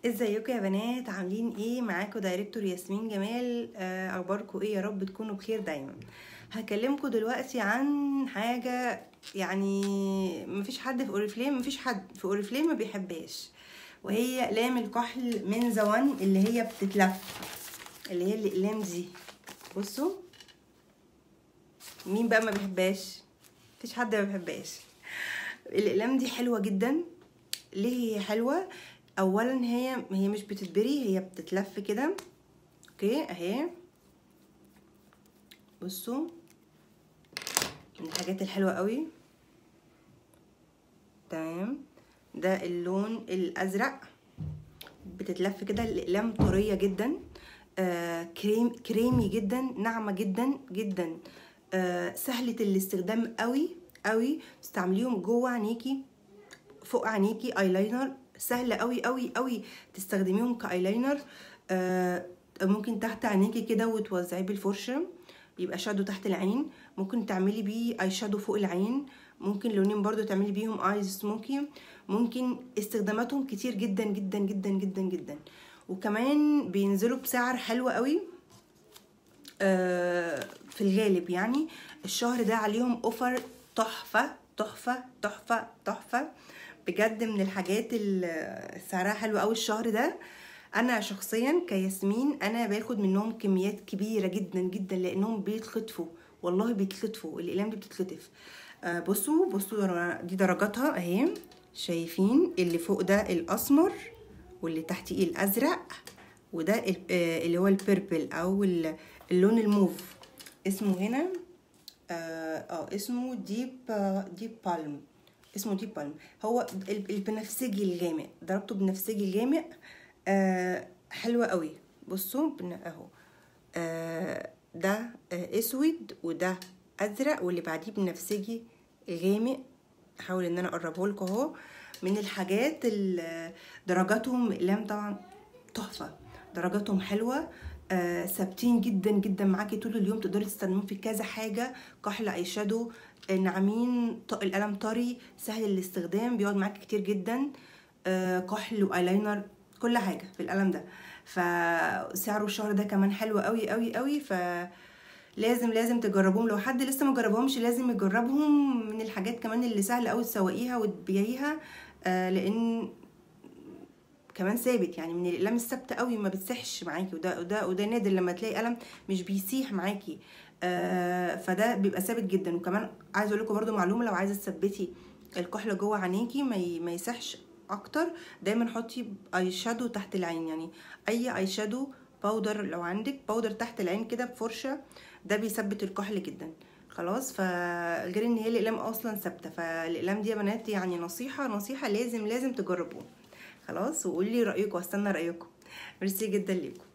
ازيكم يا بنات عاملين ايه معاكم دايركتور ياسمين جمال آه، اخباركم ايه يا رب تكونوا بخير دايما هكلمكم دلوقتي عن حاجه يعني مفيش حد في اوريفليم مفيش حد في اوريفليم ما بيحبهاش وهي اقلام الكحل من زوان اللي هي بتتلف اللي هي الاقلام دي بصوا مين بقى ما بيحبهاش مفيش حد ما بيحبهاش الاقلام دي حلوه جدا ليه هي حلوه اولا هي هي مش بتتبري هي بتتلف كده اوكي اهي بصوا من الحاجات الحلوه قوي تمام ده اللون الازرق بتتلف كده الاقلام طريه جدا آه كريم كريمي جدا ناعمه جدا جدا آه سهله الاستخدام قوي قوي تستعمليهم جوه عينيكي فوق عينيكي ايلاينر سهله قوي قوي قوي تستخدميهم كايلاينر آه ممكن تحت عينيكي كده وتوزعيه بالفرشه يبقى شادو تحت العين ممكن تعملي بيه اي شادو فوق العين ممكن لونين برضو تعملي بيهم ايز سموكي ممكن استخداماتهم كتير جدا جدا جدا جدا جدا وكمان بينزلوا بسعر حلو قوي آه في الغالب يعني الشهر ده عليهم اوفر تحفه تحفه تحفه تحفه بجد من الحاجات اللي سعرها حلو قوي الشهر ده انا شخصيا كياسمين انا باخد منهم كميات كبيره جدا جدا لانهم بيتخطفوا والله بيتخطفوا الاقلام دي بتتخطف آه بصوا بصوا دي درجاتها اهي شايفين اللي فوق ده الاسمر واللي تحتيه الازرق وده اللي هو البيربل او اللون الموف اسمه هنا اه, آه اسمه ديب آه ديب بالم اسمه ديب بالم هو البنفسجي الغامق ضربته بنفسجي الغامق آه حلوة قوي بصوا اهو آه ده آه اسود وده ازرق واللي بعديه بنفسجي غامق احاول ان انا اقربه لكم اهو من الحاجات درجاتهم اقلام طبعا تحفه درجاتهم حلوه آه ثابتين جدا جدا معاكي طول اليوم تقدري تستخدميهم في كذا حاجه كحل اي شادو ناعمين القلم طري سهل الاستخدام بيقعد معاكي كتير جدا آه كحل وايلاينر كل حاجه في القلم ده فسعره الشهر ده كمان حلو قوي قوي قوي ف لازم لازم تجربوهم لو حد لسه ما جربهمش لازم يجربهم من الحاجات كمان اللي سهل قوي تسوقيها وتبيعيها آه لان كمان ثابت يعني من الاقلام الثابته قوي ما بتسحش معاكي وده وده وده نادر لما تلاقي قلم مش بيسيح معاكي آه فده بيبقى ثابت جدا وكمان عايزه اقول لكم برده معلومه لو عايزه تثبتي الكحل جوه عينيكي ما ما يسحش اكتر دايما حطي اي شادو تحت العين يعني اي اي شادو باودر لو عندك باودر تحت العين كده بفرشه ده بيثبت الكحل جدا خلاص فغير ان هي الاقلام اصلا ثابته فالاقلام دي يا بنات يعني نصيحه نصيحه لازم لازم تجربوها خلاص وقولي رايكم واستنى رايكم ميرسي جدا ليكم